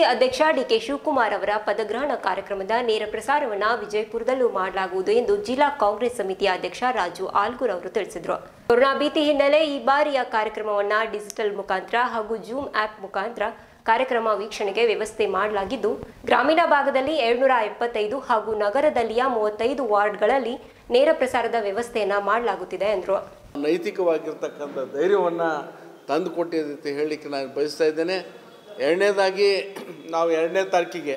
ಅಧ್ಯಕ್ಷ ಡಿಕೆ ಶಿವಕುಮಾರ್ ಅವರ ಪದಗ್ರಹಣ ಕಾರ್ಯಕ್ರಮದ ನೇರ ಪ್ರಸಾರವನ್ನ ವಿಜಯಪುರದಲ್ಲೂ ಮಾಡಲಾಗುವುದು ಎಂದು ಜಿಲ್ಲಾ ಕಾಂಗ್ರೆಸ್ ಸಮಿತಿಯ ಅಧ್ಯಕ್ಷ ರಾಜು ಆಲ್ಗೂರ್ ಅವರು ತಿಳಿಸಿದರು ಕೊರೋನಾ ಭೀತಿ ಹಿನ್ನೆಲೆ ಈ ಬಾರಿಯ ಕಾರ್ಯಕ್ರಮವನ್ನ ಡಿಜಿಟಲ್ ಮುಖಾಂತರ ಹಾಗೂ ಜೂಮ್ ಆಪ್ ಮುಖಾಂತರ ಕಾರ್ಯಕ್ರಮ ವೀಕ್ಷಣೆಗೆ ವ್ಯವಸ್ಥೆ ಮಾಡಲಾಗಿದ್ದು ಗ್ರಾಮೀಣ ಭಾಗದಲ್ಲಿ ಏಳ್ನೂರ ಎಪ್ಪತ್ತೈದು ಹಾಗೂ ನಗರದಲ್ಲಿಯ ಮೂವತ್ತೈದು ವಾರ್ಡ್ಗಳಲ್ಲಿ ನೇರ ಪ್ರಸಾರದ ವ್ಯವಸ್ಥೆಯನ್ನ ಮಾಡಲಾಗುತ್ತಿದೆ ಎಂದರು ನೈತಿಕವಾಗಿರ್ತಕ್ಕಂಥ ಧೈರ್ಯವನ್ನು ತಂದು ಕೊಟ್ಟಿದೆ ಅಂತ ಹೇಳಲಿಕ್ಕೆ ನಾನು ಬಯಸ್ತಾ ಇದ್ದೇನೆ ಎರಡನೇದಾಗಿ ನಾವು ಎರಡನೇ ತಾರೀಕಿಗೆ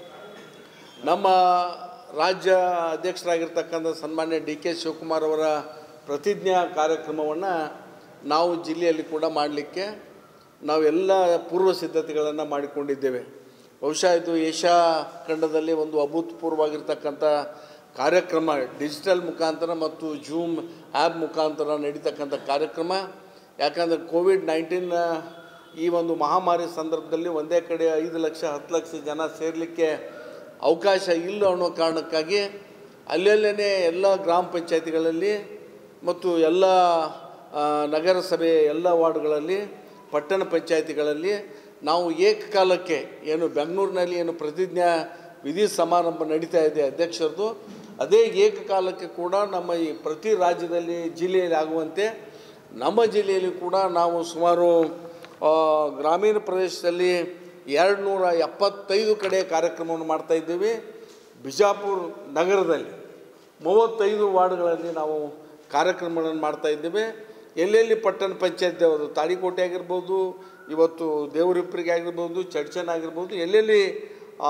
ನಮ್ಮ ರಾಜ್ಯ ಅಧ್ಯಕ್ಷರಾಗಿರ್ತಕ್ಕಂಥ ಸನ್ಮಾನ್ಯ ಡಿ ಕೆ ಶಿವಕುಮಾರ್ ಅವರ ಪ್ರತಿಜ್ಞಾ ಕಾರ್ಯಕ್ರಮವನ್ನು ನಾವು ಜಿಲ್ಲೆಯಲ್ಲಿ ಕೂಡ ಮಾಡಲಿಕ್ಕೆ ನಾವೆಲ್ಲ ಪೂರ್ವ ಸಿದ್ಧತೆಗಳನ್ನು ಮಾಡಿಕೊಂಡಿದ್ದೇವೆ ಬಹುಶಃ ಇದು ಏಷ್ಯಾ ಖಂಡದಲ್ಲಿ ಒಂದು ಅಭೂತಪೂರ್ವವಾಗಿರ್ತಕ್ಕಂಥ ಕಾರ್ಯಕ್ರಮ ಡಿಜಿಟಲ್ ಮುಖಾಂತರ ಮತ್ತು ಜೂಮ್ ಆ್ಯಪ್ ಮುಖಾಂತರ ನಡೀತಕ್ಕಂಥ ಕಾರ್ಯಕ್ರಮ ಯಾಕಂದರೆ ಕೋವಿಡ್ ನೈನ್ಟೀನ್ ಈ ಒಂದು ಮಹಾಮಾರಿ ಸಂದರ್ಭದಲ್ಲಿ ಒಂದೇ ಕಡೆ ಐದು ಲಕ್ಷ ಹತ್ತು ಲಕ್ಷ ಜನ ಸೇರಲಿಕ್ಕೆ ಅವಕಾಶ ಇಲ್ಲ ಅನ್ನೋ ಕಾರಣಕ್ಕಾಗಿ ಅಲ್ಲಲ್ಲೇ ಎಲ್ಲ ಗ್ರಾಮ ಪಂಚಾಯತಿಗಳಲ್ಲಿ ಮತ್ತು ಎಲ್ಲ ಆ, ನಗರಸಭೆ ಎಲ್ಲ ವಾರ್ಡ್ಗಳಲ್ಲಿ ಪಟ್ಟಣ ಪಂಚಾಯತಿಗಳಲ್ಲಿ ನಾವು ಏಕಕಾಲಕ್ಕೆ ಏನು ಬೆಂಗಳೂರಿನಲ್ಲಿ ಏನು ಪ್ರತಿಜ್ಞಾ ವಿಧಿ ಸಮಾರಂಭ ನಡೀತಾ ಇದೆ ಅಧ್ಯಕ್ಷರದು ಅದೇ ಏಕಕಾಲಕ್ಕೆ ಕೂಡ ನಮ್ಮ ಈ ಪ್ರತಿ ರಾಜ್ಯದಲ್ಲಿ ಜಿಲ್ಲೆಯಲ್ಲಿ ಆಗುವಂತೆ ನಮ್ಮ ಜಿಲ್ಲೆಯಲ್ಲಿ ಕೂಡ ನಾವು ಸುಮಾರು ಆ, ಗ್ರಾಮೀಣ ಪ್ರದೇಶದಲ್ಲಿ ಎರಡು ನೂರ ಎಪ್ಪತ್ತೈದು ಕಡೆ ಕಾರ್ಯಕ್ರಮವನ್ನು ಮಾಡ್ತಾ ಇದ್ದೀವಿ ಬಿಜಾಪುರ ನಗರದಲ್ಲಿ ಮೂವತ್ತೈದು ವಾರ್ಡ್ಗಳಲ್ಲಿ ನಾವು ಕಾರ್ಯಕ್ರಮಗಳನ್ನು ಮಾಡ್ತಾ ಇದ್ದೇವೆ ಎಲ್ಲೆಲ್ಲಿ ಪಟ್ಟಣ ಪಂಚಾಯತ್ ಅವರು ತಾಳಿಕೋಟೆ ಆಗಿರ್ಬೋದು ಇವತ್ತು ದೇವರಿಪ್ಪರಿಗೆ ಆಗಿರ್ಬೋದು ಚಡ್ಚನ್ ಆಗಿರ್ಬೋದು ಎಲ್ಲೆಲ್ಲಿ ಆ,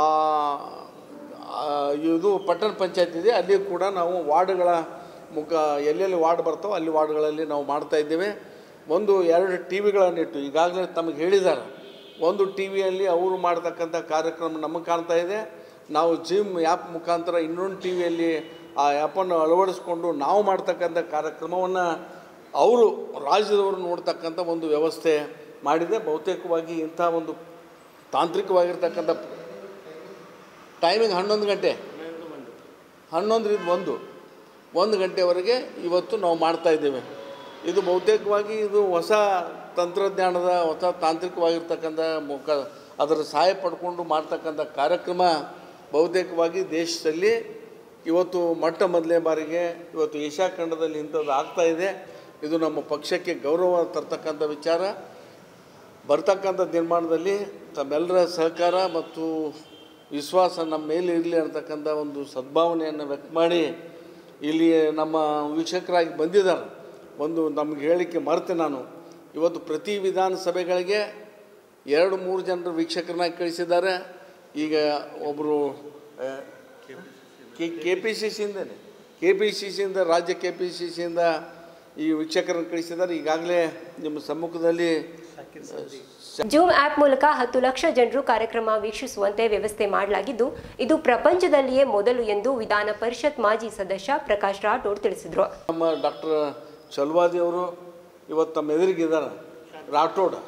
ಆ, ಇದು ಪಟ್ಟಣ ಪಂಚಾಯತ್ ಇದೆ ಅಲ್ಲಿ ಕೂಡ ನಾವು ವಾರ್ಡ್ಗಳ ಮುಖ ಎಲ್ಲೆಲ್ಲಿ ವಾರ್ಡ್ ಬರ್ತಾವೋ ಅಲ್ಲಿ ವಾರ್ಡ್ಗಳಲ್ಲಿ ನಾವು ಮಾಡ್ತಾ ಇದ್ದೇವೆ ಒಂದು ಎರಡು ಟಿ ವಿಗಳನ್ನಿಟ್ಟು ಈಗಾಗಲೇ ತಮಗೆ ಹೇಳಿದ್ದಾರೆ ಒಂದು ಟಿ ವಿಯಲ್ಲಿ ಅವರು ಮಾಡ್ತಕ್ಕಂಥ ಕಾರ್ಯಕ್ರಮ ನಮಗೆ ಕಾಣ್ತಾ ಇದೆ ನಾವು ಜಿಮ್ ಆ್ಯಪ್ ಮುಖಾಂತರ ಇನ್ನೊಂದು ಟಿ ವಿಯಲ್ಲಿ ಆ ಆ್ಯಪನ್ನು ಅಳವಡಿಸ್ಕೊಂಡು ನಾವು ಮಾಡ್ತಕ್ಕಂಥ ಕಾರ್ಯಕ್ರಮವನ್ನು ಅವರು ರಾಜ್ಯದವರು ನೋಡ್ತಕ್ಕಂಥ ಒಂದು ವ್ಯವಸ್ಥೆ ಮಾಡಿದೆ ಬಹುತೇಕವಾಗಿ ಇಂಥ ಒಂದು ತಾಂತ್ರಿಕವಾಗಿರ್ತಕ್ಕಂಥ ಟೈಮಿಂಗ್ ಹನ್ನೊಂದು ಗಂಟೆ ಹನ್ನೊಂದರಿಂದ ಒಂದು ಒಂದು ಗಂಟೆವರೆಗೆ ಇವತ್ತು ನಾವು ಮಾಡ್ತಾ ಇದ್ದೇವೆ ಇದು ಬಹುತೇಕವಾಗಿ ಇದು ಹೊಸ ತಂತ್ರಜ್ಞಾನದ ಹೊಸ ತಾಂತ್ರಿಕವಾಗಿರ್ತಕ್ಕಂಥ ಮುಖ ಅದರ ಸಹಾಯ ಪಡ್ಕೊಂಡು ಮಾಡ್ತಕ್ಕಂಥ ಕಾರ್ಯಕ್ರಮ ಬಹುತೇಕವಾಗಿ ದೇಶದಲ್ಲಿ ಇವತ್ತು ಮೊಟ್ಟ ಮೊದಲನೇ ಬಾರಿಗೆ ಇವತ್ತು ಏಷ್ಯಾ ಖಂಡದಲ್ಲಿ ಇಂಥದ್ದು ಆಗ್ತಾ ಇದೆ ಇದು ನಮ್ಮ ಪಕ್ಷಕ್ಕೆ ಗೌರವ ತರ್ತಕ್ಕಂಥ ವಿಚಾರ ಬರ್ತಕ್ಕಂಥ ನಿರ್ಮಾಣದಲ್ಲಿ ತಮ್ಮೆಲ್ಲರ ಸಹಕಾರ ಮತ್ತು ವಿಶ್ವಾಸ ನಮ್ಮ ಮೇಲೆ ಇರಲಿ ಅಂತಕ್ಕಂಥ ಒಂದು ಸದ್ಭಾವನೆಯನ್ನು ವ್ಯಕ್ತ ಮಾಡಿ ಇಲ್ಲಿ ನಮ್ಮ ವೀಕ್ಷಕರಾಗಿ ಬಂದಿದ್ದಾರೆ ಒಂದು ನಮಗೆ ಹೇಳಲಿಕ್ಕೆ ಮರೆತೆ ನಾನು ಇವತ್ತು ಪ್ರತಿ ವಿಧಾನಸಭೆಗಳಿಗೆ ಎರಡು ಮೂರು ಜನರು ವೀಕ್ಷಕರನ್ನಾಗಿ ಕಳಿಸಿದ್ದಾರೆ ಈಗ ಒಬ್ಬರು ಕೆ ಕೆ ಪಿ ಸಿ ಸಿಯಿಂದನೇ ಕೆ ಪಿ ಸಿ ಸಿಯಿಂದ ರಾಜ್ಯ ಕೆ ಪಿ ಸಿ ಸಿಯಿಂದ ಈ ವೀಕ್ಷಕರನ್ನು ಕಳಿಸಿದ್ದಾರೆ ಈಗಾಗಲೇ ನಿಮ್ಮ ಸಮ್ಮುಖದಲ್ಲಿ ಜೂಮ್ ಆಪ್ ಮೂಲಕ ಹತ್ತು ಲಕ್ಷ ಜನರು ಕಾರ್ಯಕ್ರಮ ವೀಕ್ಷಿಸುವಂತೆ ವ್ಯವಸ್ಥೆ ಮಾಡಲಾಗಿದ್ದು ಇದು ಪ್ರಪಂಚದಲ್ಲಿಯೇ ಮೊದಲು ಎಂದು ವಿಧಾನ ಪರಿಷತ್ ಮಾಜಿ ಸದಸ್ಯ ಪ್ರಕಾಶ್ ರಾಠೋಡ್ ತಿಳಿಸಿದರು ನಮ್ಮ ಡಾಕ್ಟರ್ ಚಲ್ವಾದಿ ಅವರು ಇವತ್ತು ತಮ್ಮ ಎದುರಿಗಿದ್ದಾರೆ ರಾಠೋಡ್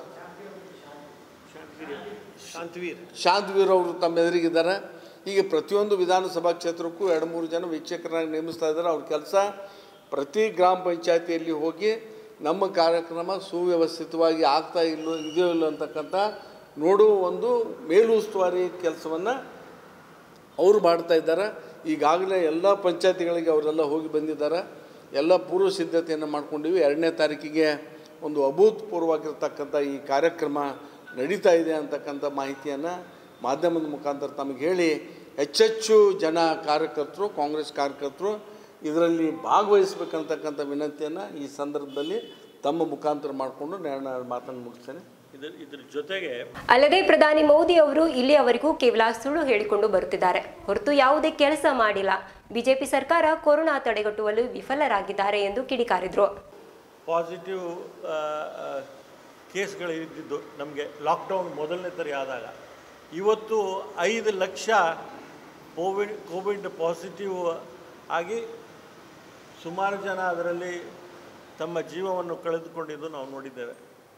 ಶಾಂತವೀರ್ ಶಾಂತವೀರ್ ಅವರು ತಮ್ಮ ಎದುರಿಗಿದ್ದಾರೆ ಹೀಗೆ ಪ್ರತಿಯೊಂದು ವಿಧಾನಸಭಾ ಕ್ಷೇತ್ರಕ್ಕೂ ಎರಡು ಮೂರು ಜನ ವೀಕ್ಷಕರಾಗಿ ನೇಮಿಸ್ತಾ ಇದ್ದಾರೆ ಅವ್ರ ಕೆಲಸ ಪ್ರತಿ ಗ್ರಾಮ ಪಂಚಾಯತಿಯಲ್ಲಿ ಹೋಗಿ ನಮ್ಮ ಕಾರ್ಯಕ್ರಮ ಸುವ್ಯವಸ್ಥಿತವಾಗಿ ಆಗ್ತಾ ಇಲ್ಲೋ ಇದೆಯೋ ಇಲ್ಲೋ ಅಂತಕ್ಕಂಥ ನೋಡುವ ಒಂದು ಮೇಲುಸ್ತುವಾರಿ ಕೆಲಸವನ್ನು ಅವರು ಮಾಡ್ತಾ ಇದ್ದಾರೆ ಈಗಾಗಲೇ ಎಲ್ಲ ಪಂಚಾಯತಿಗಳಿಗೆ ಅವರೆಲ್ಲ ಹೋಗಿ ಬಂದಿದ್ದಾರೆ ಎಲ್ಲ ಪೂರ್ವ ಸಿದ್ಧತೆಯನ್ನು ಮಾಡ್ಕೊಂಡಿವಿ ಎರಡನೇ ತಾರೀಕಿಗೆ ಒಂದು ಅಭೂತಪೂರ್ವವಾಗಿರ್ತಕ್ಕಂಥ ಈ ಕಾರ್ಯಕ್ರಮ ನಡೀತಾ ಇದೆ ಅಂತಕ್ಕಂಥ ಮಾಹಿತಿಯನ್ನು ಮಾಧ್ಯಮದ ಮುಖಾಂತರ ತಮಗೆ ಹೇಳಿ ಹೆಚ್ಚೆಚ್ಚು ಜನ ಕಾರ್ಯಕರ್ತರು ಕಾಂಗ್ರೆಸ್ ಕಾರ್ಯಕರ್ತರು ಇದರಲ್ಲಿ ಭಾಗವಹಿಸ್ಬೇಕಂತಕ್ಕಂಥ ವಿನಂತಿಯನ್ನು ಈ ಸಂದರ್ಭದಲ್ಲಿ ತಮ್ಮ ಮುಖಾಂತರ ಮಾಡಿಕೊಂಡು ನಾನು ಮಾತನ್ನು ಮುಗಿಸ್ತೇನೆ ಇದ್ರ ಇದ್ರ ಜೊತೆಗೆ ಅಲ್ಲದೆ ಪ್ರಧಾನಿ ಮೋದಿ ಅವರು ಇಲ್ಲಿಯವರೆಗೂ ಕೇವಲ ಸುಳ್ಳು ಹೇಳಿಕೊಂಡು ಬರುತ್ತಿದ್ದಾರೆ ಹೊರತು ಯಾವುದೇ ಕೆಲಸ ಮಾಡಿಲ್ಲ ಬಿಜೆಪಿ ಸರ್ಕಾರ ಕೊರೋನಾ ತಡೆಗಟ್ಟುವಲ್ಲಿ ವಿಫಲರಾಗಿದ್ದಾರೆ ಎಂದು ಕಿಡಿಕಾರಿದರು ಪಾಸಿಟಿವ್ ಕೇಸ್ಗಳು ಇದ್ದಿದ್ದು ನಮಗೆ ಲಾಕ್ಡೌನ್ ಮೊದಲನೇ ತರಿ ಆದಾಗ ಇವತ್ತು ಐದು ಲಕ್ಷ ಕೋವಿಡ್ ಕೋವಿಡ್ ಪಾಸಿಟಿವ್ ಆಗಿ ಸುಮಾರು ಜನ ಅದರಲ್ಲಿ ತಮ್ಮ ಜೀವವನ್ನು ಕಳೆದುಕೊಂಡಿದ್ದು ನಾವು ನೋಡಿದ್ದೇವೆ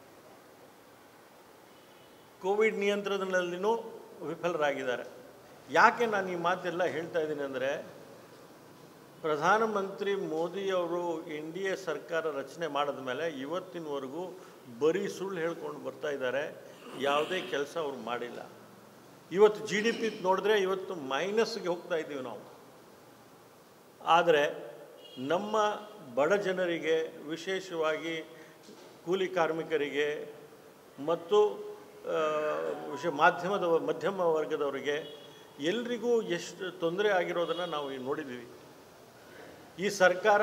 ಕೋವಿಡ್ ನಿಯಂತ್ರಣದಲ್ಲಿನೂ ವಿಫಲರಾಗಿದ್ದಾರೆ ಯಾಕೆ ನಾನು ಈ ಮಾತೆಲ್ಲ ಹೇಳ್ತಾ ಇದ್ದೀನಿ ಅಂದರೆ ಪ್ರಧಾನಮಂತ್ರಿ ಮೋದಿಯವರು ಎನ್ ಡಿ ಎ ಸರ್ಕಾರ ರಚನೆ ಮಾಡಿದ ಮೇಲೆ ಇವತ್ತಿನವರೆಗೂ ಬರೀ ಸುಳ್ಳು ಹೇಳ್ಕೊಂಡು ಬರ್ತಾ ಇದ್ದಾರೆ ಯಾವುದೇ ಕೆಲಸ ಅವ್ರು ಮಾಡಿಲ್ಲ ಇವತ್ತು ಜಿ ಡಿ ಪಿ ನೋಡಿದ್ರೆ ಇವತ್ತು ಮೈನಸ್ಗೆ ಹೋಗ್ತಾ ಇದ್ದೀವಿ ನಾವು ಆದರೆ ನಮ್ಮ ಬಡ ಜನರಿಗೆ ವಿಶೇಷವಾಗಿ ಕೂಲಿ ಕಾರ್ಮಿಕರಿಗೆ ಮತ್ತು ಆ, ವಿಶೇಷ ಮಾಧ್ಯಮದ ಮಧ್ಯಮ ವರ್ಗದವರಿಗೆ ಎಲ್ರಿಗೂ ಎಷ್ಟು ತೊಂದರೆ ಆಗಿರೋದನ್ನು ನಾವು ಈಗ ನೋಡಿದ್ದೀವಿ ಈ ಸರ್ಕಾರ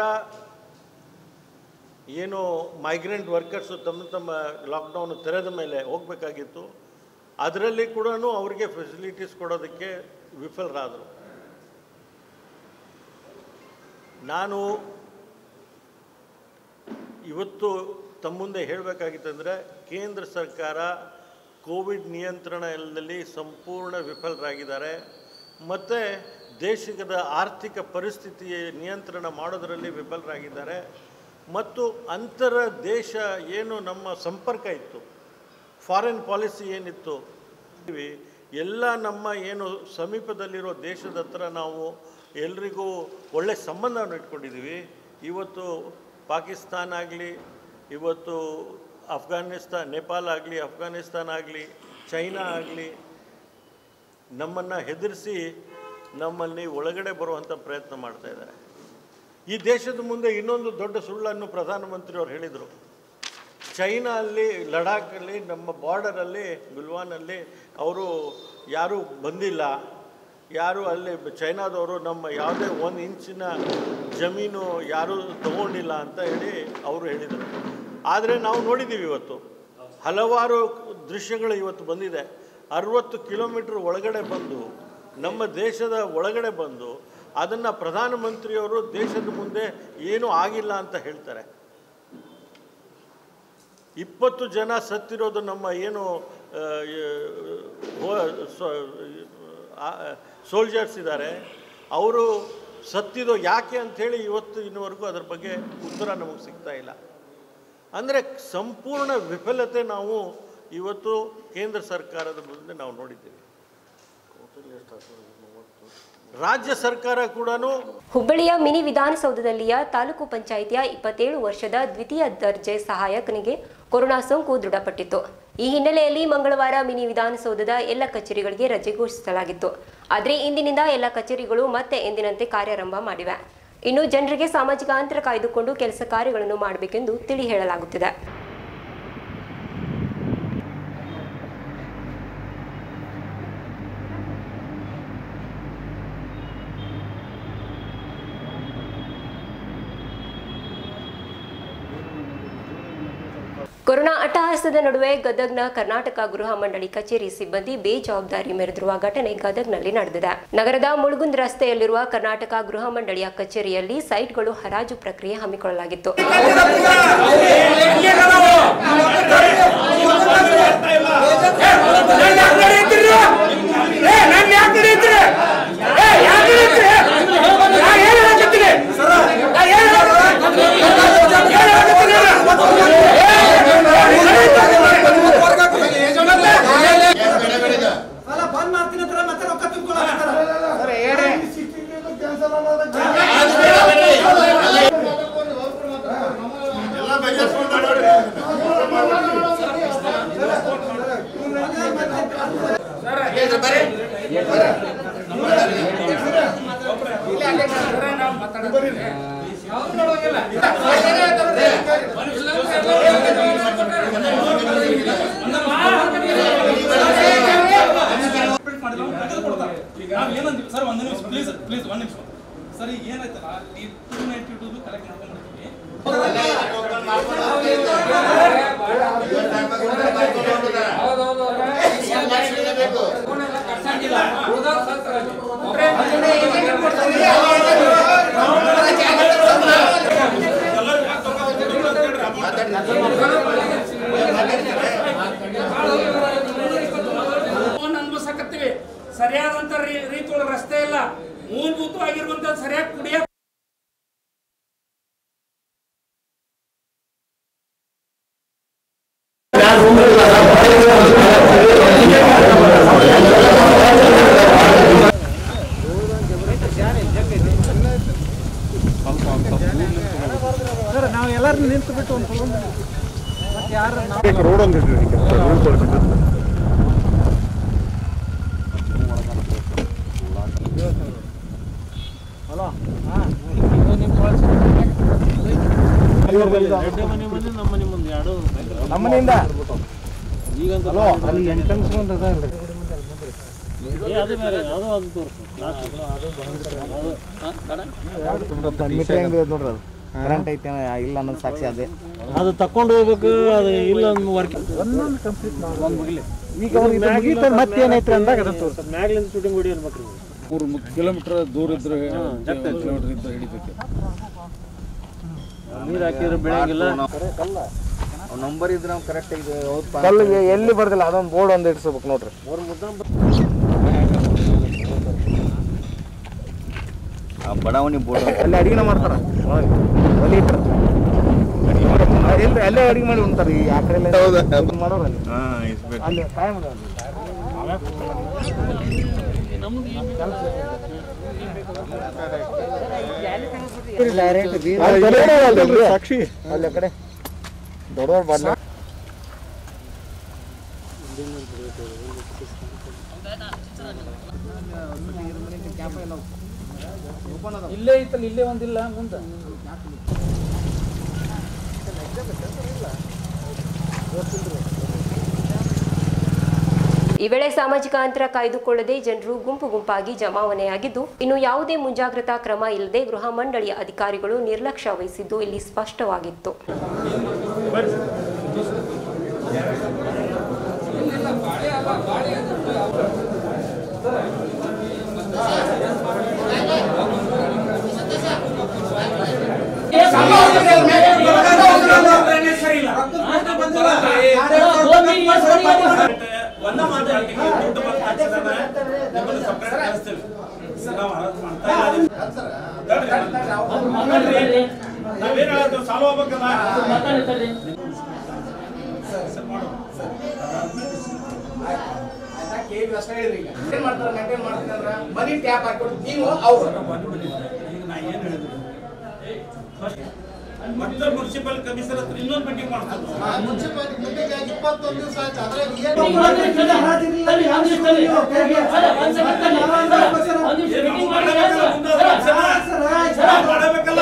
ಏನು ಮೈಗ್ರೆಂಟ್ ವರ್ಕರ್ಸು ತಮ್ಮ ತಮ್ಮ ಲಾಕ್ಡೌನ್ ತೆರೆದ ಮೇಲೆ ಹೋಗಬೇಕಾಗಿತ್ತು ಅದರಲ್ಲಿ ಕೂಡ ಅವರಿಗೆ ಫೆಸಿಲಿಟೀಸ್ ಕೊಡೋದಕ್ಕೆ ವಿಫಲರಾದರು ನಾನು ಇವತ್ತು ತಮ್ಮ ಮುಂದೆ ಹೇಳಬೇಕಾಗಿತ್ತಂದರೆ ಕೇಂದ್ರ ಸರ್ಕಾರ ಕೋವಿಡ್ ನಿಯಂತ್ರಣದಲ್ಲಿ ಸಂಪೂರ್ಣ ವಿಫಲರಾಗಿದ್ದಾರೆ ಮತ್ತು ದೇಶದ ಆರ್ಥಿಕ ಪರಿಸ್ಥಿತಿ ನಿಯಂತ್ರಣ ಮಾಡೋದರಲ್ಲಿ ವಿಫಲರಾಗಿದ್ದಾರೆ ಮತ್ತು ಅಂತರ ದೇಶ ಏನು ನಮ್ಮ ಸಂಪರ್ಕ ಇತ್ತು ಫಾರಿನ್ ಪಾಲಿಸಿ ಏನಿತ್ತು ಇವಿ, ಎಲ್ಲ ನಮ್ಮ ಏನು ಸಮೀಪದಲ್ಲಿರೋ ದೇಶದ ಹತ್ರ ನಾವು ಎಲ್ರಿಗೂ ಒಳ್ಳೆ ಸಂಬಂಧವನ್ನು ಇಟ್ಕೊಂಡಿದ್ದೀವಿ ಇವತ್ತು ಪಾಕಿಸ್ತಾನ ಆಗಲಿ ಇವತ್ತು ಅಫ್ಘಾನಿಸ್ತಾನ್ ನೇಪಾಳ ಆಗಲಿ ಅಫ್ಘಾನಿಸ್ತಾನ ಆಗಲಿ ಚೈನಾ ಆಗಲಿ ನಮ್ಮನ್ನು ಹೆದರಿಸಿ ನಮ್ಮಲ್ಲಿ ಒಳಗಡೆ ಬರುವಂಥ ಪ್ರಯತ್ನ ಮಾಡ್ತಾ ಇದ್ದಾರೆ ಈ ದೇಶದ ಮುಂದೆ ಇನ್ನೊಂದು ದೊಡ್ಡ ಸುಳ್ಳನ್ನು ಪ್ರಧಾನಮಂತ್ರಿಯವರು ಹೇಳಿದರು ಚೈನಾ ಅಲ್ಲಿ ಲಡಾಖಲ್ಲಿ ನಮ್ಮ ಬಾರ್ಡರಲ್ಲಿ ಗುಲ್ವಾನಲ್ಲಿ ಅವರು ಯಾರೂ ಬಂದಿಲ್ಲ ಯಾರು ಅಲ್ಲಿ ಚೈನಾದವರು ನಮ್ಮ ಯಾವುದೇ ಒಂದು ಇಂಚಿನ ಜಮೀನು ಯಾರೂ ತಗೊಂಡಿಲ್ಲ ಅಂತ ಹೇಳಿ ಅವರು ಹೇಳಿದರು ಆದರೆ ನಾವು ನೋಡಿದ್ದೀವಿ ಇವತ್ತು ಹಲವಾರು ದೃಶ್ಯಗಳು ಇವತ್ತು ಬಂದಿದೆ ಅರುವತ್ತು ಕಿಲೋಮೀಟ್ರ್ ಒಳಗಡೆ ಬಂದು ನಮ್ಮ ದೇಶದ ಒಳಗಡೆ ಬಂದು ಅದನ್ನು ಪ್ರಧಾನಮಂತ್ರಿಯವರು ದೇಶದ ಮುಂದೆ ಏನೂ ಆಗಿಲ್ಲ ಅಂತ ಹೇಳ್ತಾರೆ ಇಪ್ಪತ್ತು ಜನ ಸತ್ತಿರೋದು ನಮ್ಮ ಏನು ಸೋಲ್ಜರ್ಸ್ ಇದ್ದಾರೆ ಅವರು ಸತ್ತಿದ್ದು ಯಾಕೆ ಅಂಥೇಳಿ ಇವತ್ತು ಇನ್ನುವರೆಗೂ ಅದ್ರ ಬಗ್ಗೆ ಉತ್ತರ ನಮಗೆ ಸಿಗ್ತಾ ಇಲ್ಲ ಅಂದರೆ ಸಂಪೂರ್ಣ ವಿಫಲತೆ ನಾವು ಇವತ್ತು ಕೇಂದ್ರ ಸರ್ಕಾರದ ಮುಂದೆ ನಾವು ನೋಡಿದ್ದೀವಿ ರಾಜ್ಯ ಸರ್ಕಾರ ಕೂಡ ಹುಬ್ಬಳ್ಳಿಯ ಮಿನಿ ವಿಧಾನಸೌಧದಲ್ಲಿಯ ತಾಲೂಕು ಪಂಚಾಯಿತಿಯ ಇಪ್ಪತ್ತೇಳು ವರ್ಷದ ದ್ವಿತೀಯ ದರ್ಜೆ ಸಹಾಯಕನಿಗೆ ಕೊರೋನಾ ಸೋಂಕು ದೃಢಪಟ್ಟಿತ್ತು ಈ ಹಿನ್ನೆಲೆಯಲ್ಲಿ ಮಂಗಳವಾರ ಮಿನಿ ವಿಧಾನಸೌಧದ ಎಲ್ಲ ಕಚೇರಿಗಳಿಗೆ ರಜೆ ಘೋಷಿಸಲಾಗಿತ್ತು ಆದರೆ ಇಂದಿನಿಂದ ಎಲ್ಲ ಕಚೇರಿಗಳು ಮತ್ತೆ ಎಂದಿನಂತೆ ಕಾರ್ಯಾರಂಭ ಮಾಡಿವೆ ಇನ್ನು ಜನರಿಗೆ ಸಾಮಾಜಿಕ ಅಂತರ ಕಾಯ್ದುಕೊಂಡು ಕೆಲಸ ಕಾರ್ಯಗಳನ್ನು ಮಾಡಬೇಕೆಂದು ತಿಳಿ ಹೇಳಲಾಗುತ್ತಿದೆ ಕೊರೋನಾ ಅಟ್ಟಹಾಸದ ನಡುವೆ ಗದಗ್ನ ಕರ್ನಾಟಕ ಗೃಹ ಮಂಡಳಿ ಕಚೇರಿ ಸಿಬ್ಬಂದಿ ಬೇಜವಾಬ್ದಾರಿ ಮೆರೆದಿರುವ ಘಟನೆ ಗದಗ್ನಲ್ಲಿ ನಡೆದಿದೆ ನಗರದ ಮುಳುಗುಂದ್ ರಸ್ತೆಯಲ್ಲಿರುವ ಕರ್ನಾಟಕ ಗೃಹ ಮಂಡಳಿಯ ಕಚೇರಿಯಲ್ಲಿ ಸೈಟ್ಗಳು ಹರಾಜು ಪ್ರಕ್ರಿಯೆ ಹಮ್ಮಿಕೊಳ್ಳಲಾಗಿತ್ತು ಅಲ್ಲ ಬಂದ್ ಮಾಡ್ತೀನಿ ಅಂತಾರ ಮತ್ತೆ ರೊಕ್ಕ ತುಂಬ್ಕೊಳಕತ್ತಾರ ನಾವು ಏನಂತೀವಿ ಸರ್ ಒಂದು ನಿಮಿಷ ಪ್ಲೀಸ್ ಪ್ಲೀಸ್ ಒಂದು ನಿಮಿಷ ಸರ್ ಈಗ ಏನಾಯ್ತಲ್ಲ ಈ ಟೂ ನೈಂಟಿ ಟೂ ಕಲೆಕ್ಟ್ ಮಾಡ್ಕೊಂಡ್ಬಿಡ್ತೀವಿ ಅನ್ಭವಿಸಕತ್ತೀವಿ ಸರಿಯಾದಂತ ರೀತಿ ಒಳಗೆ ರಸ್ತೆ ಇಲ್ಲ ಮೂಲಭೂತವಾಗಿರುವಂತ ಸರಿಯಾಗಿ ಕುಡಿಯ ನಾವು ಎಲ್ಲಾರು ನಿಂತು ಬಿಟ್ಟು ಒಂದು ಯಾರು ರೋಡ್ ಒಂದು ರೋಡ್ ನಮ್ಮನಿಂದ ಹಲೋ ಅಲ್ಲಿ ಎಂಟ್ರೆನ್ಸ್ ಮೀಟರ್ ಹೆಂಗ್ ನೋಡ್ರಿ ಅದು ಕರೆಂಟ್ ಐತೆ ಇಲ್ಲ ಅನ್ನೋದು ಸಾಕ್ಷಿ ಅದೇ ಅದು ತಕೊಂಡು ಹೋಗ್ಬೇಕು ಅದು ಇಲ್ಲ ವರ್ಕ್ ಈಗ ಇದು ಮುಗೀತು ಮತ್ತೆ ಏನೈತ್ರಿ ಅಂದಾಗ ಅದನ್ನ ತೋರ್ಸಿ. ಮ್ಯಾಗ್ಲಿಂದ ಶೂಟಿಂಗ್ ವಿಡಿಯೋ ಇರ್ಬೇಕ್ರಿ ಮೂರು ಕಿಲೋಮೀಟರ್ ದೂರ ಇದ್ರೆ ಕಿಲೋಮೀಟರ್ ಇದ್ದ ಹಿಡಿತೈತೆ ನೀರು ಹಾಕಿದ್ರೆ ಬೆಳೆಯಂಗಿಲ್ಲ ನಂಬರ್ ಇದ್ರೆ ನಾವು ಕರೆಕ್ಟ್ ಇದು ಕಲ್ಲಿಗೆ ಎಲ್ಲಿ ಬರ್ದಿಲ್ಲ ಅದೊಂದು ಬೋರ್ಡ್ ಒಂದು ಇಡ್ಸ್ಬೇಕು ನೋಡ್ರಿ ಬಡಾವಣೆ ಬೋರ್ಡ್ ಅಲ್ಲಿ ಅಡಿಗೆ ಮಾಡ್ತಾರ ಒಳಗೆ. ಒಲಿ ಇಟ್ರ ಎಲ್ರಿ ಅಲ್ಲೇ ಅಡಿಗೆ ಮಾಡಿ ಉಣ್ತಾರ ಈ ಆ ಕಡೆ ಎಲ್ಲ ಮಾಡೋರು ಅಲ್ಲಿ ಅಲ್ಲಿ ಕಾಯಂ ಅದಾವ ಅಲ್ಲಿ. ಅಲ್ಲಿ ದೊಡ್ಡವ್ರು ಅಲ್ಲ ಅಲ್ಲಿ? ಅಲ್ಲಿ ಆ ಕಡೆ ದೊಡ್ಡವ್ರು ಬರ್ಲ ಇಲ್ಲೇ ಐತಲ್ಲ ಇಲ್ಲೇ ಒಂದಿಲ್ಲ ಮುಂದೆ ಈ ವೇಳೆ ಸಾಮಾಜಿಕ ಅಂತರ ಕಾಯ್ದುಕೊಳ್ಳದೆ ಜನರು ಗುಂಪು ಗುಂಪಾಗಿ ಜಮಾವಣೆಯಾಗಿದ್ದು ಇನ್ನು ಯಾವುದೇ ಮುಂಜಾಗ್ರತಾ ಕ್ರಮ ಇಲ್ಲದೆ ಗೃಹ ಮಂಡಳಿಯ ಅಧಿಕಾರಿಗಳು ನಿರ್ಲಕ್ಷ್ಯ ವಹಿಸಿದ್ದು ಇಲ್ಲಿ ಸ್ಪಷ್ಟವಾಗಿತ್ತು ಸರಿ ಇಲ್ಲ ಒಂದ ಮಾತಾಡ್ಲಿಕ್ಕೆ ದುಡ್ಡು ಬಂದ ತಕ್ಷಣ ನಿಮ್ಮನ್ನು separate ಕಳಿಸ್ತೀವಿ. ನಾವು ಹರಾಜು ಮಾಡ್ತಾ ಇಲ್ಲ. ನಾವೇನ್ ಹೇಳೋದು ಸಾಲ್ವ್ ಆಗ್ಬೇಕಲ್ಲ ಸರ್, ಮಾಡು. ಮನಿ ಟ್ಯಾಪ್ ಹಾಕೊಟ್ಟು ನೀವು ಅವ್ರು ಈಗ ನಾ ಏನ್ ಹೇಳಿದ್ರು ಮತ್ತೆ ಮುನ್ಸಿಪಲ್ ಕಮಿಷನರ್ ಹತ್ರ ಇನ್ನೊಂದು ಮೀಟಿಂಗ್ ಮಾಡ್ತಾರೆ ಮುನ್ಸಿಪಾಲಿಟಿ ಮೀಟಿಂಗ್ ಆಗಿ ಇಪ್ಪತ್ತೊಂದು ದಿವಸ ಆಯ್ತು ಅದ್ರಾಗ ಏನು ಮಾಡಬೇಕಲ್ಲ ಮುಂದೆ ಅದ್ರ ಅಕ್ಷರ? ಮಾಡಬೇಕಲ್ಲ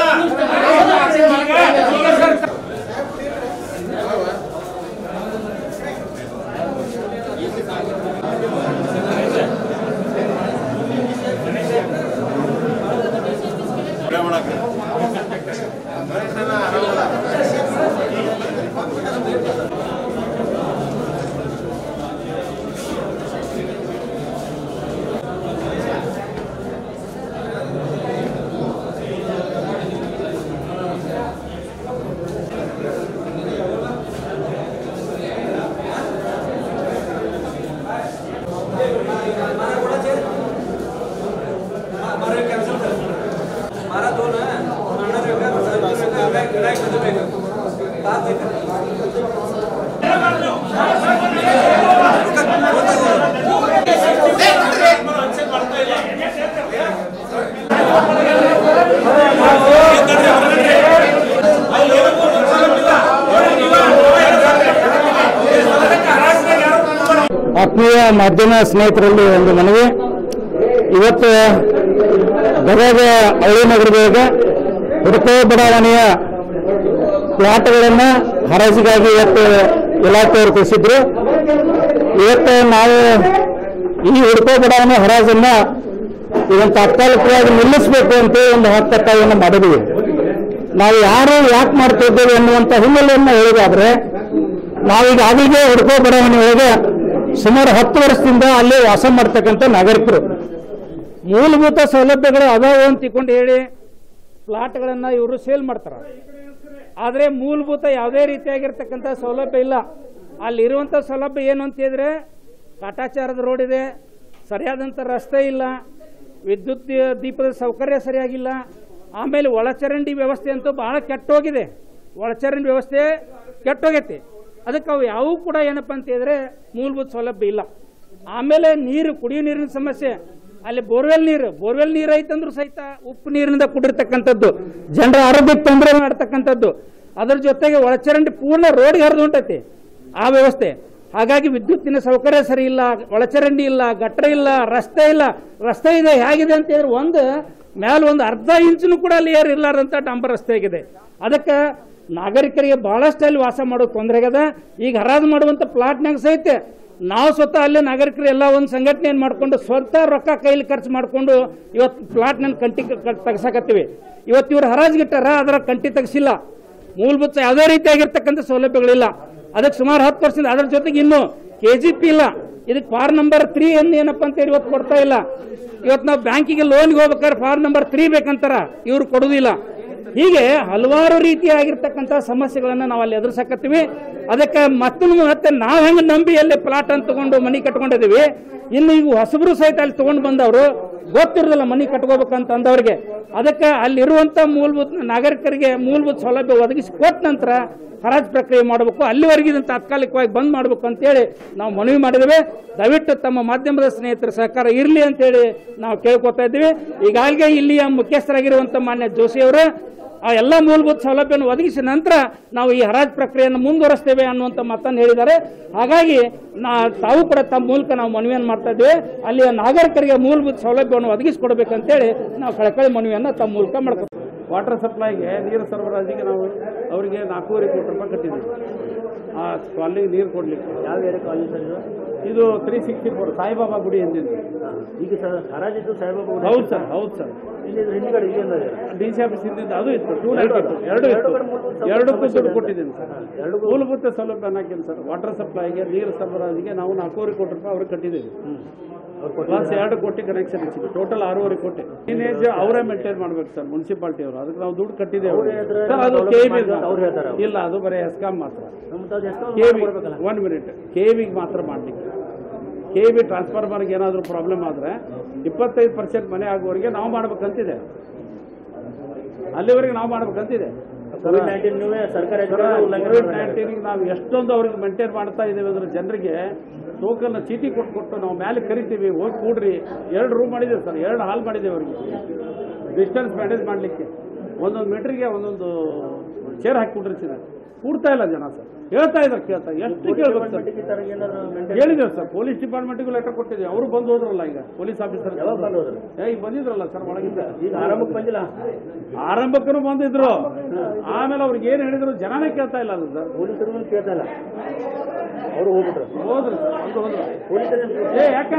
ಆತ್ಮೀಯ ಮಾಧ್ಯಮ ಸ್ನೇಹಿತರಲ್ಲಿ ಒಂದು ಮನವಿ ಇವತ್ತು ಗದಗ ಹಳ್ಳಿ ನಗರದೊಳಗೆ ಹುಡುಕೋ ಬಡಾವಣೆಯ ಪ್ಲಾಟ್ಗಳನ್ನು ಹರಾಜಿಗಾಗಿ ಇವತ್ತು ಇಲಾಖೆಯವರು ಕಳಿಸಿದ್ರು ಇವತ್ತು ನಾವು ಈ ಹುಡುಕೋ ಬಡಾವಣೆ ಹರಾಜನ್ನ ಇದನ್ನು ತಾತ್ಕಾಲಿಕವಾಗಿ ನಿಲ್ಲಿಸಬೇಕು ಅಂತ ಒಂದು ಹಕ್ಕತ್ತಾಯನ್ನು ಮಾಡಿದ್ವಿ ನಾವು ಯಾರು ಯಾಕೆ ಮಾಡ್ತಾ ಇದ್ದೇವೆ ಎನ್ನುವಂತ ಹಿನ್ನೆಲೆಯನ್ನು ಹೇಳೋದಾದ್ರೆ ನಾವೀಗಾಗಲೇ ಹುಡುಕೋ ಬಡಾವಣೆ ಒಳಗೆ ಸುಮಾರು ಹತ್ತು ವರ್ಷದಿಂದ ಅಲ್ಲಿ ವಾಸ ಮಾಡ್ತಕ್ಕಂಥ ನಾಗರಿಕರು ಮೂಲಭೂತ ಸೌಲಭ್ಯಗಳು ಅದಾವ ಅಂತ ತಿಳ್ಕೊಂಡು ಹೇಳಿ ಪ್ಲಾಟ್ಗಳನ್ನು ಇವರು ಸೇಲ್ ಮಾಡ್ತಾರೆ ಆದರೆ ಮೂಲಭೂತ ಯಾವುದೇ ರೀತಿಯಾಗಿರ್ತಕ್ಕಂಥ ಸೌಲಭ್ಯ ಇಲ್ಲ ಅಲ್ಲಿರುವಂಥ ಸೌಲಭ್ಯ ಏನು ಅಂತ ಹೇಳಿದ್ರೆ ಕಾಟಾಚಾರದ ರೋಡ್ ಇದೆ ಸರಿಯಾದಂಥ ರಸ್ತೆ ಇಲ್ಲ ವಿದ್ಯುತ್ ದೀಪದ ಸೌಕರ್ಯ ಸರಿಯಾಗಿಲ್ಲ ಆಮೇಲೆ ಒಳಚರಂಡಿ ವ್ಯವಸ್ಥೆ ಅಂತೂ ಬಹಳ ಕೆಟ್ಟೋಗಿದೆ ಒಳಚರಂಡಿ ವ್ಯವಸ್ಥೆ ಕೆಟ್ಟೋಗೈತಿ ಅದಕ್ಕೆ ಅವು ಯಾವೂ ಕೂಡ ಏನಪ್ಪ ಅಂತ ಹೇಳಿದ್ರೆ ಮೂಲಭೂತ ಸೌಲಭ್ಯ ಇಲ್ಲ ಆಮೇಲೆ ನೀರು ಕುಡಿಯೋ ನೀರಿನ ಸಮಸ್ಯೆ ಅಲ್ಲಿ ಬೋರ್ವೆಲ್ ನೀರು ಬೋರ್ವೆಲ್ ನೀರು ಐತಂದ್ರೂ ಸಹಿತ ಉಪ್ಪು ನೀರಿನಿಂದ ಕುಡಿರ್ತಕ್ಕಂಥದ್ದು ಜನರ ಆರೋಗ್ಯಕ್ಕೆ ತೊಂದರೆ ಮಾಡ್ತಕ್ಕಂಥದ್ದು ಅದ್ರ ಜೊತೆಗೆ ಒಳಚರಂಡಿ ಪೂರ್ಣ ರೋಡ್ಗೆ ಹರಿದು ಹೊಂಟೈತಿ ಆ ವ್ಯವಸ್ಥೆ ಹಾಗಾಗಿ ವಿದ್ಯುತ್ತಿನ ಸೌಕರ್ಯ ಸರಿ ಇಲ್ಲ ಒಳಚರಂಡಿ ಇಲ್ಲ ಗಟ್ರ ಇಲ್ಲ ರಸ್ತೆ ಇಲ್ಲ ರಸ್ತೆ ಇದೆ ಹೇಗಿದೆ ಅಂತ ಹೇಳಿದ್ರೆ ಒಂದು ಮೇಲೆ ಒಂದು ಅರ್ಧ ಇಂಚನು ಕೂಡ ಅಲ್ಲಿ ಏರ್ ಇರ್ಲಾರ್ದಂಥ ಡಾಂಬರ್ ರಸ್ತೆ ಆಗಿದೆ ಅದಕ್ಕೆ ನಾಗರಿಕರಿಗೆ ಬಹಳಷ್ಟು ಅಲ್ಲಿ ವಾಸ ಮಾಡೋದು ತೊಂದರೆ ಆಗ್ಯದ ಈಗ ಹರಾಜು ಮಾಡುವಂಥ ಪ್ಲಾಟ್ನಾಗ ಸಹಿತ ನಾವು ಸ್ವತಃ ಅಲ್ಲೇ ನಾಗರಿಕರು ಎಲ್ಲ ಒಂದು ಸಂಘಟನೆಯನ್ನು ಮಾಡಿಕೊಂಡು ಸ್ವಂತ ರೊಕ್ಕ ಕೈಲಿ ಖರ್ಚು ಮಾಡಿಕೊಂಡು ಇವತ್ತು ಪ್ಲಾಟ್ನ ಕಂಟಿ ತೆಗ್ಸಾಕತ್ತೀವಿ ಇವತ್ತು ಇವ್ರು ಹರಾಜಿಗಿಟ್ಟಾರ ಅದರ ಕಂಟಿ ತೆಗ್ಸಿಲ್ಲ ಮೂಲಭೂತ ಯಾವುದೇ ರೀತಿಯಾಗಿರ್ತಕ್ಕಂಥ ಸೌಲಭ್ಯಗಳಿಲ್ಲ ಅದಕ್ಕೆ ಸುಮಾರು ಹತ್ತು ವರ್ಷದಿಂದ ಅದರ ಜೊತೆಗೆ ಇನ್ನು ಕೆ ಜಿ ಪಿ ಇಲ್ಲ ಇದಕ್ಕೆ ಫಾರ್ ನಂಬರ್ ತ್ರೀ ಏನು ಏನಪ್ಪ ಅಂತ ಹೇಳಿ ಇವತ್ತು ಕೊಡ್ತಾ ಇಲ್ಲ ಇವತ್ತು ನಾವು ಬ್ಯಾಂಕಿಗೆ ಲೋನ್ಗೆ ಹೋಗ್ಬೇಕಾದ್ರೆ ಫಾರ್ ನಂಬರ್ ತ್ರೀ ಬೇಕಂತಾರ ಇವ್ರು ಕೊಡುವುದಿಲ್ಲ ಹೀಗೆ ಹಲವಾರು ರೀತಿಯಾಗಿರ್ತಕ್ಕಂಥ ಸಮಸ್ಯೆಗಳನ್ನು ನಾವು ಅಲ್ಲಿ ಎದುರಿಸಕತ್ತೀವಿ ಅದಕ್ಕೆ ಮತ್ತೊಂದು ಮತ್ತೆ ನಾವು ಹೆಂಗೆ ನಂಬಿ ಅಲ್ಲಿ ಪ್ಲಾಟ್ ಅಂತ ತಗೊಂಡು ಮನಿ ಕಟ್ಕೊಂಡಿದ್ದೀವಿ ಇನ್ನು ಈಗ ಹೊಸಬರು ಸಹಿತ ಅಲ್ಲಿ ತಗೊಂಡು ಬಂದವರು ಗೊತ್ತಿರೋದಿಲ್ಲ ಮನಿ ಕಟ್ಕೋಬೇಕಂತ ಅಂದವ್ರಿಗೆ ಅದಕ್ಕೆ ಅಲ್ಲಿರುವಂಥ ಮೂಲಭೂತ ನಾಗರಿಕರಿಗೆ ಮೂಲಭೂತ ಸೌಲಭ್ಯ ಒದಗಿಸಿ ಕೊಟ್ಟ ನಂತರ ಹರಾಜು ಪ್ರಕ್ರಿಯೆ ಮಾಡಬೇಕು ಅಲ್ಲಿವರೆಗೆ ಇದನ್ನು ತಾತ್ಕಾಲಿಕವಾಗಿ ಬಂದ್ ಮಾಡಬೇಕು ಅಂತೇಳಿ ನಾವು ಮನವಿ ಮಾಡಿದ್ದೇವೆ ದಯವಿಟ್ಟು ತಮ್ಮ ಮಾಧ್ಯಮದ ಸ್ನೇಹಿತರ ಸಹಕಾರ ಇರಲಿ ಅಂತೇಳಿ ನಾವು ಕೇಳ್ಕೊತಾ ಇದ್ದೀವಿ ಈಗಾಗಲೇ ಇಲ್ಲಿಯ ಮುಖ್ಯಸ್ಥರಾಗಿರುವಂಥ ಮಾನ್ಯ ಜೋಶಿಯವರು ಆ ಎಲ್ಲ ಮೂಲಭೂತ ಸೌಲಭ್ಯವನ್ನು ಒದಗಿಸಿದ ನಂತರ ನಾವು ಈ ಹರಾಜು ಪ್ರಕ್ರಿಯೆಯನ್ನು ಮುಂದುವರಿಸ್ತೇವೆ ಅನ್ನುವಂಥ ಮಾತನ್ನು ಹೇಳಿದ್ದಾರೆ ಹಾಗಾಗಿ ನಾ ತಾವು ಕೂಡ ತಮ್ಮ ಮೂಲಕ ನಾವು ಮನವಿಯನ್ನು ಮಾಡ್ತಾ ಇದ್ದೇವೆ ಅಲ್ಲಿಯ ನಾಗರಿಕರಿಗೆ ಮೂಲಭೂತ ಸೌಲಭ್ಯವನ್ನು ಒದಗಿಸಿಕೊಡ್ಬೇಕಂತೇಳಿ ನಾವು ಕಳಕಳಿ ಮನವಿಯನ್ನು ತಮ್ಮ ಮೂಲಕ ಮಾಡ್ಕೊತೀವಿ ವಾಟರ್ ಸಪ್ಲೈಗೆ ನೀರು ಸರಬರಾಜಿಗೆ ನಾವು ಅವರಿಗೆ ನಾಲ್ಕೂವರೆ ಕೋಟಿ ರೂಪಾಯಿ ಕಟ್ಟಿದ್ದೀವಿ ಆ ಕಾಲನಿಗೆ ನೀರು ಕೊಡ್ಲಿಕ್ಕೆ ಯಾವ ಏರಿಯಾ ಕಾಲೇಜ್ ಸರ್ ಇದು ಇದು ತ್ರೀ ಸಿಕ್ಸ್ಟಿ ಫೋರ್ ಸಾಯಿಬಾಬಾ ಗುಡಿ ಎಂದಿದ್ದು ಈಗ ಸರ್ ಹರಾಜಿದ್ದು ಸಾಹೇಬಾಬಾ ಗುಡಿ ಹೌದು ಸರ್ ಹೌದು ಸರ್ ಇಲ್ಲಿ ಇದ್ರ ಹಿಂದ್ಗಡೆ ಇಲ್ಲಿ ಏನಿದೆ? ಡಿ ಸಿ ಆಫೀಸ್ ಇಂದ ಅದು ಇತ್ತು ಟೂ ನೈಟ್ ಇತ್ತು ಎರಡು ಇತ್ತು ಎರಡಕ್ಕೂ ದುಡ್ಡು ಕೊಟ್ಟಿದ್ದೀನಿ ಸರ್ ಮೂಲಭೂತ ಸೌಲಭ್ಯ ಅನ್ನೋಕ್ಕಿಲ್ಲ ಸರ್ ವಾಟರ್ ಸಪ್ಲೈಗೆ ನೀರು ಸರಬರಾಜಿಗೆ ನಾವು ನಾಲ್ಕೂವರೆ ಕೋಟಿ ರೂಪಾಯಿ ಅವ್ರಿಗೆ ಕಟ್ಟಿದ್ದೀವಿ ಪ್ಲಸ್ ಎರಡು ಕೋಟಿ ಕನೆಕ್ಷನ್ ಇಚ್ಚಿದ್ವಿ ಟೋಟಲ್ ಆರೂವರೆ ಕೋಟಿ ಟೀನೇಜ್ ಅವರೇ ಮೇಂಟೈನ್ ಮಾಡ್ಬೇಕು ಸರ್ ಮುನ್ಸಿಪಾಲಿಟಿ ಅವರು ಅದಕ್ಕೆ ನಾವು ದುಡ್ಡು ಕಟ್ಟಿದ್ದೇವೆ ಸರ್ ಅದು ಕೆ ಅವ್ರು ಹೇಳ್ತಾರೆ ಅವ್ರು. ಇಲ್ಲ ಅದು ಬರೀ ಎಸ್ಕಾಂ ಮಾತ್ರ ನಮ್ಮ ತಾವು ಎಷ್ಟೋ ಕೆ ವಿ ಕೊಡ್ಬೇಕಲ್ಲ ಒನ್ ಮಿನಿಟ್ ಕೆ ವಿಗೆ ಮಾತ್ರ ಮಾಡಲಿಕ್ಕೆ ಕೆ ವಿ ಟ್ರಾನ್ಸ್ಫಾರ್ಮರ್ಗೆ ಏನಾದರೂ ಪ್ರಾಬ್ಲಮ್ ಆದರೆ ಇಪ್ಪತ್ತೈದು ಪರ್ಸೆಂಟ್ ಮನೆ ಆಗುವವರೆಗೆ ನಾವು ಮಾಡ್ಬೇಕಂತಿದೆ ಅಲ್ಲಿವರೆಗೆ ನಾವು ಮಾಡ್ಬೇಕಂತಿದೆ ಕೋವಿಡ್ ನೈನ್ಟೀನ್ ಸರ್ಕಾರ ಉಲ್ಲಂಘನೆ ಕೋವಿಡ್ ಮಾಡಿದ್ದಾರೆ. ನೈನ್ಟೀನ್ಗೆ ನಾವು ಎಷ್ಟೊಂದು ಅವ್ರಿಗೆ ಮೇಂಟೈನ್ ಮಾಡ್ತಾ ಇದ್ದೇವೆ ಅಂದ್ರೆ ಜನರಿಗೆ ಟೋಕನ್ ಚೀಟಿ ಕೊಟ್ಟು ಕೊಟ್ಟು ನಾವು ಮೇಲೆ ಕರಿತೀವಿ ಹೋಗಿ ಕೂಡ್ರಿ ಎರಡು ರೂಮ್ ಮಾಡಿದ್ದೇವೆ ಸರ್ ಎರಡು ಹಾಲ್ ಮಾಡಿದ್ದೇವೆ ಅವರಿಗೆ ಡಿಸ್ಟೆನ್ಸ್ ಮ್ಯಾನೇಜ್ ಮಾಡಲಿಕ್ಕೆ ಒಂದೊಂದು ಮೀಟ್ರಿಗೆ ಒಂದೊಂದು ಚೇರ್ ಹಾಕಿ ಕೂಡಿರ್ತಿದ್ದಾರೆ ಕೂಡ್ತಾ ಇಲ್ಲ ಜನ ಸರ್ ಹೇಳ್ತಾ ಇದ್ದಾರೆ ಕೇಳ್ತಾ ಎಷ್ಟು ಕೇಳ್ಬೇಕು ಸರ್ ಈ ತರ ಏನಾದ್ರು maintain- ಹೇಳಿದ್ದೇವೆ ಸರ್ ಪೊಲೀಸ್ ಡಿಪಾರ್ಟ್ಮೆಂಟ್ಗೂ ಲೆಟರ್ ಕೊಟ್ಟಿದ್ದೀವಿ ಅವರು ಬಂದು ಹೋದ್ರಲ್ಲ ಈಗ ಪೊಲೀಸ್ ಆಫೀಸರ್ ಯಾವಾಗ ಬಂದು ಹೋದ್ರು? ಏ ಈಗ ಬಂದಿದ್ರಲ್ಲ ಸರ್ ಒಳಗಿಂದ ಈಗ ಆರಂಭಕ್ಕೆ ಬಂದಿಲ್ಲ ಆರಂಭಕ್ಕೂ ಬಂದಿದ್ರು ಆಮೇಲೆ ಅವ್ರಿಗೆ ಏನು ಹೇಳಿದ್ರು ಜನನೇ ಕೇಳ್ತಾ ಇಲ್ಲ ಅದು ಸರ್ ಪೊಲೀಸರು ಕೇಳ್ತಾ ಇಲ್ಲ ಅವರು ಹೋಗ್ಬಿಟ್ರು ಹೋದ್ರು ಸರ್ ಬಂದು ಹೋದ್ರು ಪೊಲೀಸರು ಏ ಯಾಕೆ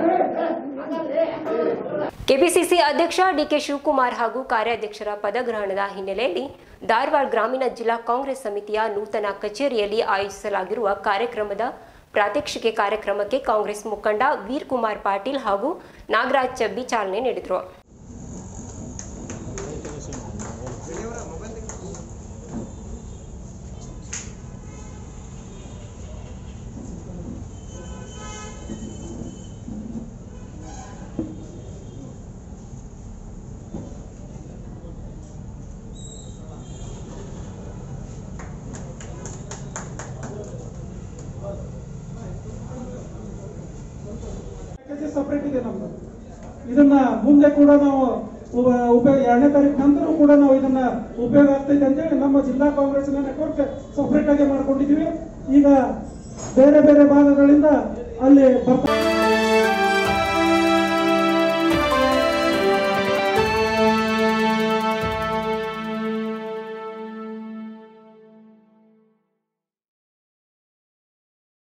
ಕೆಪಿಸಿಸಿ ಅಧ್ಯಕ್ಷ ಡಿಕೆ ಶಿವಕುಮಾರ್ ಹಾಗೂ ಕಾರ್ಯಾಧ್ಯಕ್ಷರ ಪದಗ್ರಹಣದ ಹಿನ್ನೆಲೆಯಲ್ಲಿ ಧಾರವಾಡ ಗ್ರಾಮೀಣ ಜಿಲ್ಲಾ ಕಾಂಗ್ರೆಸ್ ಸಮಿತಿಯ ನೂತನ ಕಚೇರಿಯಲ್ಲಿ ಆಯೋಜಿಸಲಾಗಿರುವ ಕಾರ್ಯಕ್ರಮದ ಪ್ರಾತ್ಯಕ್ಷಿಕೆ ಕಾರ್ಯಕ್ರಮಕ್ಕೆ ಕಾಂಗ್ರೆಸ್ ಮುಖಂಡ ವೀರ್ ಕುಮಾರ್ ಪಾಟೀಲ್ ಹಾಗೂ ನಾಗರಾಜ್ ಚಬ್ಬಿ ಚಾಲನೆ ನೀಡಿದರು ಸಪರೇಟ್ ಇದೆ ನಮ್ದು ಇದನ್ನ ಮುಂದೆ ಕೂಡ ನಾವು ಉಪ- ಉಪಯೋಗ ಎರಡನೇ ತಾರೀಕು ನಂತರ ಕೂಡ ನಾವು ಇದನ್ನ ಉಪಯೋಗ ಆಗ್ತೈತೆ ಅಂತೇಳಿ ನಮ್ಮ ಜಿಲ್ಲಾ ಕಾಂಗ್ರೆಸ್ನ ನೆಟ್ವರ್ಕ್ ಸಪರೇಟ್ ಆಗಿ ಮಾಡ್ಕೊಂಡಿದೀವಿ ಈಗ ಬೇರೆ ಬೇರೆ ಭಾಗಗಳಿಂದ ಅಲ್ಲಿ ಬರ್ತಾ